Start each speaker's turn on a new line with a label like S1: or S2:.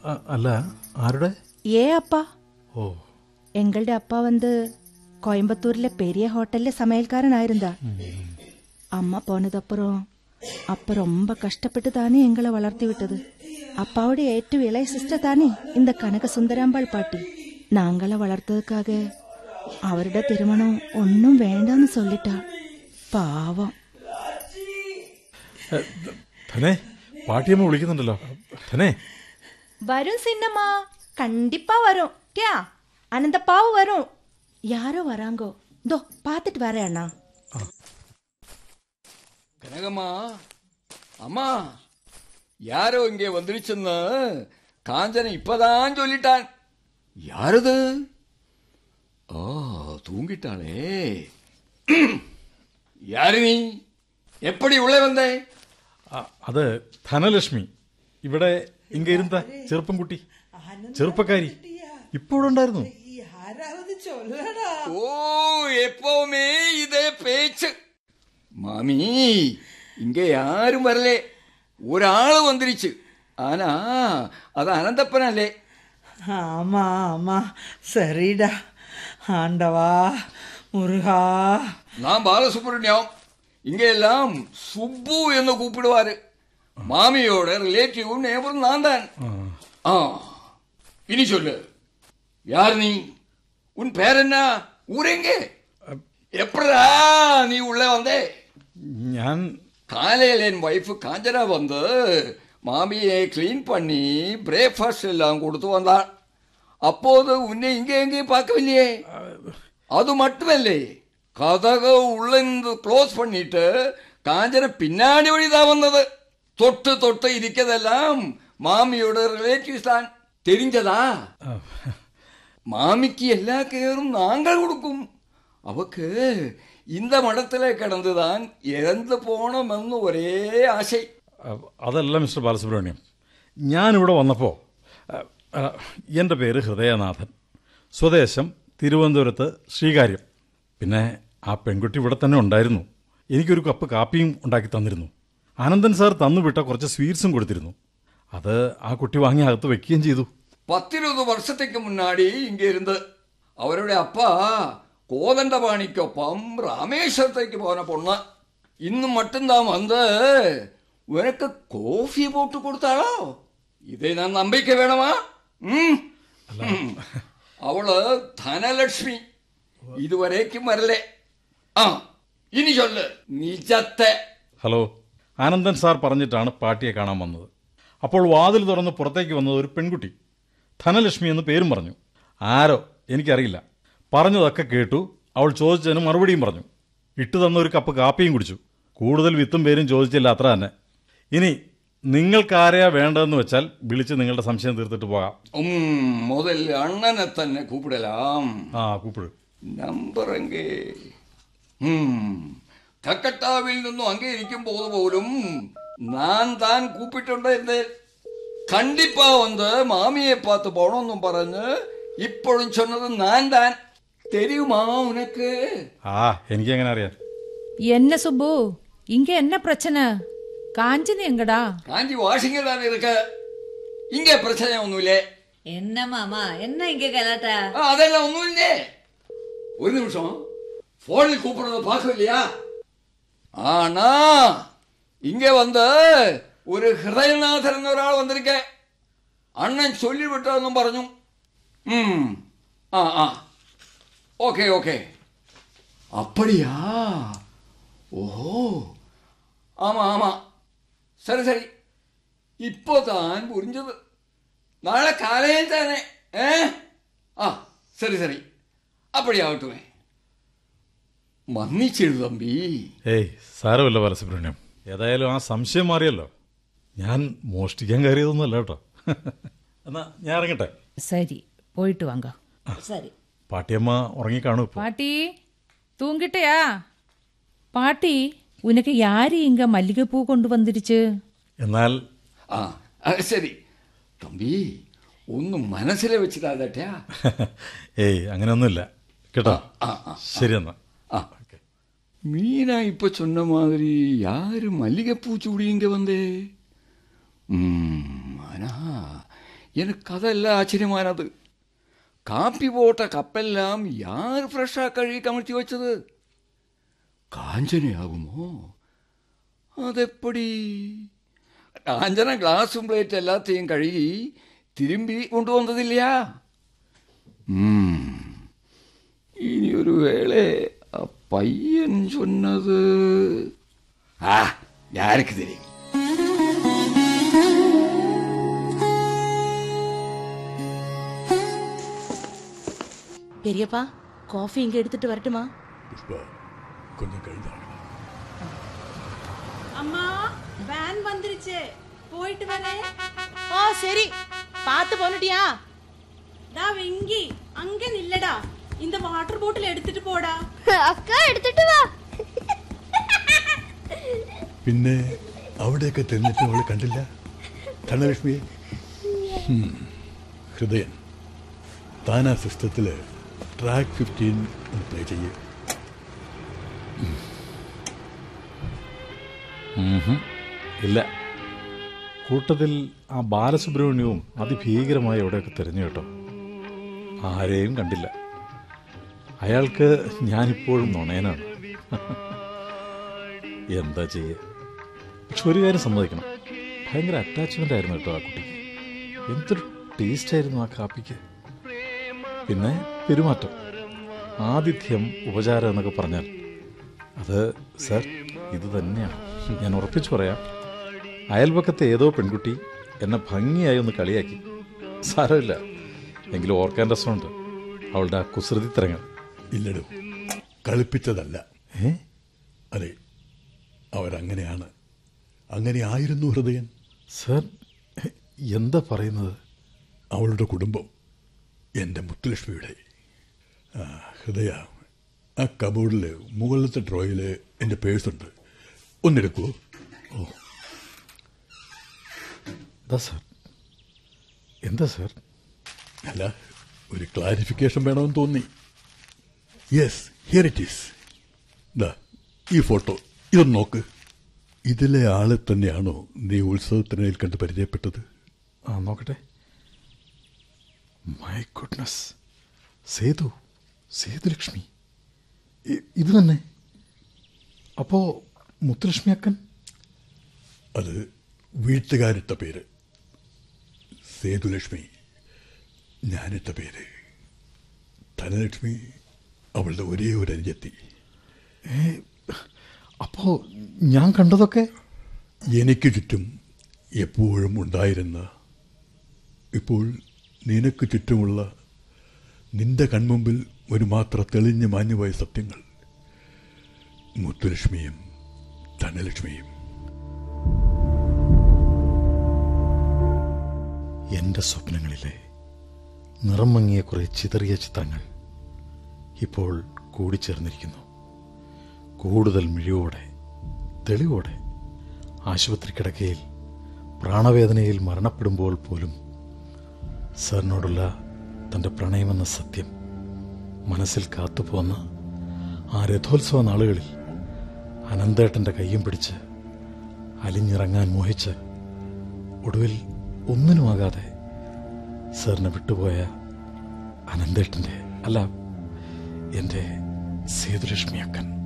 S1: അ- അല്ല ആരുടെ
S2: ஏ அப்பா
S1: ഓ
S2: எங்கள்ட அப்பா வந்து கோயம்புத்தூர்ல பெரிய ஹோட்டல்ல சமையல்காரன் ஆயிருந்தா அம்மா போனதப்புறம் அப்ப ரொம்ப கஷ்டப்பட்டு தானே எங்களை வளர்த்தி விட்டது அப்பாவோட ஏற்று இளைய சிஸ்டர் தானே இந்த கனக சுந்தராம்பாள் பாட்டி நாங்கள வளர்த்ததுக்காக அவரோட திருமணம் ஒன்னும் வேண்டாம்னு சொல்லிட்டா പാവം
S1: എ, ധ- ധനേ പാട്ടിയമ്മ വിളിക്കുന്നുണ്ടല്ലോ ധനേ
S2: வரும் சின்னம்மா கண்டிப்பா வரும் கியா அனந்தப்பாவு வரும் யாரோ வராங்கோ தோ பாத்துட்டு வரேன் அண்ணா
S3: கனகம்மா அம்மா யாரோ இங்கே வந்துருச்சுன்னு காஞ்சன இப்பதான் சொல்லிட்டான் யாரது ஓ தூங்கிட்டாளே யாரு நீ எப்படி உள்ளே வந்தே
S1: അ- അത് ധനലക്ഷ്മി ഇവിടെ ഇങ്ങ ഇരുന്ന ചെറുപ്പം കുട്ടി ചെറുപ്പക്കാരി ഇപ്പോഴുണ്ടായിരുന്നു
S4: யாராவது சொல்லடா
S3: ஓ எப்பவுமே இதே பேச்சு மாமி இங்க யாரும் வரலே ஒரு ஆளு வந்துருச்சு ஆனா அது அனந்தப்பனல்லே
S4: ஆமா ஆமா சரிடா ஆண்டவா முருகா
S3: நான் பாலசுப்ரமணியம் இங்க எல்லாம் சுப்பு என்று கூப்பிடுவாரு மாமியோட ரிலேட்டிவ் நேபரும் நான் தான் ஆ இனி சொல்லு யார் நீ உன் பேர் என்ன ஊரெங்க எப்படா நீ உள்ள வந்தே
S1: ഞാൻ
S3: காலையில் என் ஒய்ஃபு காஞ்சனா வந்து மாமியை க்ளீன் பண்ணி பிரேக்ஃபாஸ்ட் எல்லாம் கொடுத்து வந்தாள் அப்போது உன்னை இங்கே எங்கேயும் பார்க்கவில்லையே அது மட்டுமல்லே கதக உள்ளிருந்து க்ளோஸ் பண்ணிட்டு காஞ்சன பின்னாடி வழிதான் வந்தது தொட்டு தொட்டு இருக்கிறதெல்லாம் மாமியோட ரிலேட்டிவ்ஸ் தான் தெரிஞ்சதா மாமிக்கு எல்லா கேரும் நாங்கள் கொடுக்கும் அவக்கு இந்த மடத்திலே கிடந்துதான் இறந்து போனோமெന്ന് ഒരേ ആശை
S1: അ- അതല്ല മിസ്റ്റർ ബാലസുബ്രഹ്മണ്യം ഞാനിവിടെ വന്നപ്പോൾ എൻ്റെ പേര് ഹൃദയനാഥൻ സ്വദേശം തിരുവനന്തപുരത്ത് ശ്രീകാര്യം പിന്നെ ആ പെൺകുട്ടി ഇവിടെ തന്നെ ഉണ്ടായിരുന്നു എനിക്കൊരു കപ്പ് കാപ്പിയും ഉണ്ടാക്കി തന്നിരുന്നു ആനന്ദൻ സാർ തന്നുവിട്ട കുറച്ച് സ്വീറ്റ്സും കൊടുത്തിരുന്നു അത് ആ കുട്ടി വാങ്ങി അകത്ത് വെക്കുകയും ചെയ്തു
S3: പത്തിരുപത് വർഷത്തേക്ക് മുന്നാടി ഇங்கே இருந்து അവരുടെ அப்பா கோதண்டபாணிക്കൊപ്പം ராமேஸ்வரத்துக்கு போன பொண்ணு இன்னும் மட்டும்தான் வந்து உனக்கு கோஃபி போட்டு கொடுத்தாளோ இதை நான் நம்பிக்க வேணுமா ம் ம். அவള് ധനലക്ഷ്മി ഇതുവരേക്കും വരലേ ആ ഇനി ചൊല്ല് നിജത്തെ
S1: ഹലോ ആനന്ദൻ സാർ പറഞ്ഞിട്ടാണ് പാട്ടിയെ കാണാൻ വന്നത് അപ്പോൾ വാതിൽ തുറന്ന് പുറത്തേക്ക് വന്നത് ഒരു പെൺകുട്ടി ധനലക്ഷ്മി എന്ന് പേരും പറഞ്ഞു ആരോ എനിക്കറിയില്ല പറഞ്ഞതൊക്കെ കേട്ടു അവൾ ചോദിച്ചതിന് മറുപടിയും പറഞ്ഞു ഇട്ടു തന്ന ഒരു കപ്പ് കാപ്പിയും കുടിച്ചു കൂടുതൽ വിത്തും പേരും ചോദിച്ചില്ല അത്ര തന്നെ ഇനി നിങ്ങൾക്കാരെയാ വേണ്ടതെന്ന് വെച്ചാൽ വിളിച്ച് നിങ്ങളുടെ സംശയം തീർത്തിട്ട് പോകാം
S3: ഉം, മുതൽ അണ്ണനെ തന്നെ കൂപ്പിടലാം
S1: ആ കൂപ്പിട്
S3: നമ്പർ എങ്കേ ഉം, കക്കട്ടാവിൽ നിന്നും അങ്ങേ ഇരിക്കുമ്പോൾ പോലും ഞാൻ താൻ കൂപ്പിട്ടുണ്ടായിരുന്നേ കണ്ടിപ്പാ വന്ന് മാമിയെ പാത്ത് പോണമെന്നും പറഞ്ഞ് ഇപ്പോഴും ചൊന്നത് ഞാൻ താൻ தெரியுமா உனக்கு
S1: ആ എനിക്കെങ്ങനെ അറിയാം
S5: என்ன சுப்பு இங்க என்ன பிரச்சனை காஞ்சனி எங்கடா
S3: காஞ்சி வாஷிங்கில் தான் இருக்க இங்க பிரச்சனை ஒன்றும்
S6: என்ன மாமா என்ன இங்க கலாட்டா
S3: ஆ, அதெல்லாம் ஒன்றும் இல்லையே ஒரு நிமிஷம் போனில் கூப்பிடுறத பார்க்கவில்லையா ஆனா இங்க வந்த ஒரு ஹிருதயநாதன் ஒரு ஆள் வந்திருக்க அண்ணன் சொல்லிவிட்டாന്നും പറഞ്ഞു ம் ஆ ஆ ஓகே ஓகே அப்படியா ஓஹோ ஆமா ஆமா சரி சரி இப்போதான் புரிஞ்சது നാളെ കാലയിൽ തന്നെ ഏ ആ ശരി ശരി അപ്പടിയാവട്ടുമേ മന്നിച്ചിടു തമ്പി
S1: ഏയ് സാരമില്ല ബാലസുബ്രഹ്മണ്യം ഏതായാലും ആ സംശയം മാറിയല്ലോ ഞാൻ മോഷ്ടിക്കാൻ കയറിയതൊന്നുമല്ല കേട്ടോ എന്നാ ഞാൻ ഇറങ്ങട്ടെ
S5: சரி போயிட்டு வாங்க
S6: சரி
S1: പാട്ടിയമ്മ ഉറങ്ങിക്കാണും ഇപ്പോൾ
S5: பாட்டி தூங்கிட்டயா பாட்டி உனக்கு யாரு இங்க மல்லிகைப்பூ கொண்டு வந்துருச்சு
S1: എന്നാൽ
S3: ആ ആ, ശരി തമ്പി ഒന്നും മനസ്സിലെ വെച്ചിട്ടാ
S1: ഏയ് അങ്ങനെയൊന്നുമില്ല കേട്ടോ
S3: ആ ആ
S1: ശരി എന്നാ
S3: ആ மீனா இப்ப சொன்ன மாதிரி யாரு மல்லிகைப்பூ சூடி இங்க வந்தே ம், ஆனா எனக்கு அதெல்லாம் ஆச்சரியமானது காப்பி போட்ட கப்பெல்லாம் யார் ஃப்ரெஷ்ஷாக கழுவி கமிழ்த்தி வச்சது காஞ்சனை ஆகுமோ അതെപ്പടി കാഞ്ചന ഗ്ലാസും പ്ലേറ്റ് എല്ലാത്തെയും കഴുകി തിരുമ്പി കൊണ്ടുവന്നതില്ല ഉം. ഇനി ഒരു വേള ആ പയ്യൻ ചൊന്നത് ആ ഞാനക്ക് തരും
S2: பெரியப்பா காஃபி இங்க எடுத்துட்டு வரட்டுமா
S7: புஷ்பா கொஞ்சம் கழுதாங்க
S8: அம்மா வேன் வந்துருச்சு போயிட்டு வரேன்
S2: ஓ சரி பார்த்து போனுட்டியா
S8: டா வெங்கி அங்க நில்லடா இந்த வாட்டர் பாட்டில் எடுத்துட்டு போடா
S9: അക്ക എടുത്തിട്ട് വാ
S7: പിന്നെ അവിടെയൊക്കെ തിരിഞ്ഞിട്ട് അവൾ കണ്ടില്ല ധനലക്ഷ്മിയെ ഹും, ഹൃദയൻ താനാ സിസ്റ്റത്തിൽ ട്രാക്ക് ഫിഫ്റ്റീൻ ഒന്ന് പ്ലേ ചെയ്യേ
S1: ഉംഹും. ഇല്ല കൂട്ടത്തിൽ ആ ബാലസുബ്രഹ്മണ്യവും അതിഭീകരമായി എവിടെയൊക്കെ തിരഞ്ഞു കേട്ടോ ആരെയും കണ്ടില്ല അയാൾക്ക് ഞാനിപ്പോഴും നുണയനാണ് എന്താ ചെയ്യ പക്ഷെ ഒരു കാര്യം സമ്മതിക്കണം ഭയങ്കര അറ്റാച്ച്മെന്റ് ആയിരുന്നു കേട്ടോ ആ കുട്ടിക്ക് എന്തൊരു ടേസ്റ്റ് ആയിരുന്നു ആ കാപ്പിക്ക് പിന്നെ പെരുമാറ്റം ആതിഥ്യം ഉപചാരം എന്നൊക്കെ പറഞ്ഞാൽ അത് സർ ഇത് തന്നെയാണ് ഞാൻ ഉറപ്പിച്ചു പറയാം അയൽപക്കത്തെ ഏതോ പെൺകുട്ടി എന്നെ ഭംഗിയായി ഒന്ന് കളിയാക്കി സാരമില്ല എങ്കിലും ഓർക്കാൻ രസമുണ്ട് അവളുടെ ആ കുസൃതിത്തരങ്ങൾ
S7: ഇല്ലടോ കളിപ്പിച്ചതല്ല
S1: ഏ
S7: അതെ അവരങ്ങനെയാണ് അങ്ങനെ ആയിരുന്നു ഹൃദയൻ
S1: സർ എന്താ പറയുന്നത്
S7: അവളുടെ കുടുംബം എൻ്റെ മുത്തുലക്ഷ്മിയുടെ ആ, ഹൃദയ ആ കബോർഡിൽ മുകളിലത്തെ ഡ്രോയിൽ എൻ്റെ പേഴ്സുണ്ട് ഒന്നെടുക്കുമോ ഓ
S1: എന്താ സർ എന്താ സർ
S7: അല്ല ഒരു ക്ലാരിഫിക്കേഷൻ വേണമെന്ന് തോന്നി യെസ് ഹിയർ ഇറ്റ് ഈസ് ദാ ഈ ഫോട്ടോ ഇതൊന്ന് നോക്ക് ഇതിലെ ആളെ തന്നെയാണോ നീ ഉത്സവത്തിനിടയിൽ കണ്ട് പരിചയപ്പെട്ടത്
S1: ആ നോക്കട്ടെ മൈ ഗുഡ്നസ് സേതു സേതുലക്ഷ്മി ഇ- ഇത് തന്നെ അപ്പോ മുത്തുലക്ഷ്മി അക്കൻ
S7: അത് വീട്ടുകാരിട്ട പേര് സേതുലക്ഷ്മി ഞാനിട്ട പേര് ധനലക്ഷ്മി അവളുടെ ഒരേ ഒരു അനുജത്തി
S1: അപ്പോ ഞാൻ കണ്ടതൊക്കെ
S7: എനിക്ക് ചുറ്റും എപ്പോഴും ഉണ്ടായിരുന്ന ഇപ്പോൾ നിനക്ക് ചുറ്റുമുള്ള നിന്റെ കൺമുമ്പിൽ ഒരു മാത്ര തെളിഞ്ഞു മാഞ്ഞുപോയ സത്യങ്ങൾ മുത്തുലക്ഷ്മിയും ധനലക്ഷ്മിയും
S1: എന്റെ സ്വപ്നങ്ങളിലെ നിറം മങ്ങിയ കുറെ ചിതറിയ ചിത്രങ്ങൾ ഇപ്പോൾ കൂടിച്ചേർന്നിരിക്കുന്നു കൂടുതൽ മിഴിവോടെ തെളിവോടെ ആശുപത്രി കിടക്കയിൽ പ്രാണവേദനയിൽ മരണപ്പെടുമ്പോൾ പോലും സാറിനോടുള്ള തൻ്റെ പ്രണയമെന്ന സത്യം മനസ്സിൽ കാത്തുപോന്ന ആ രഥോത്സവ നാളുകളിൽ അനന്തേട്ടൻ്റെ കയ്യും പിടിച്ച് അലിഞ്ഞിറങ്ങാൻ മോഹിച്ച് ഒടുവിൽ ഒന്നിനുമാകാതെ സാറിനെ വിട്ടുപോയ അനന്തേട്ടൻ്റെ അല്ല എൻ്റെ സേതുലക്ഷ്മി അക്കൻ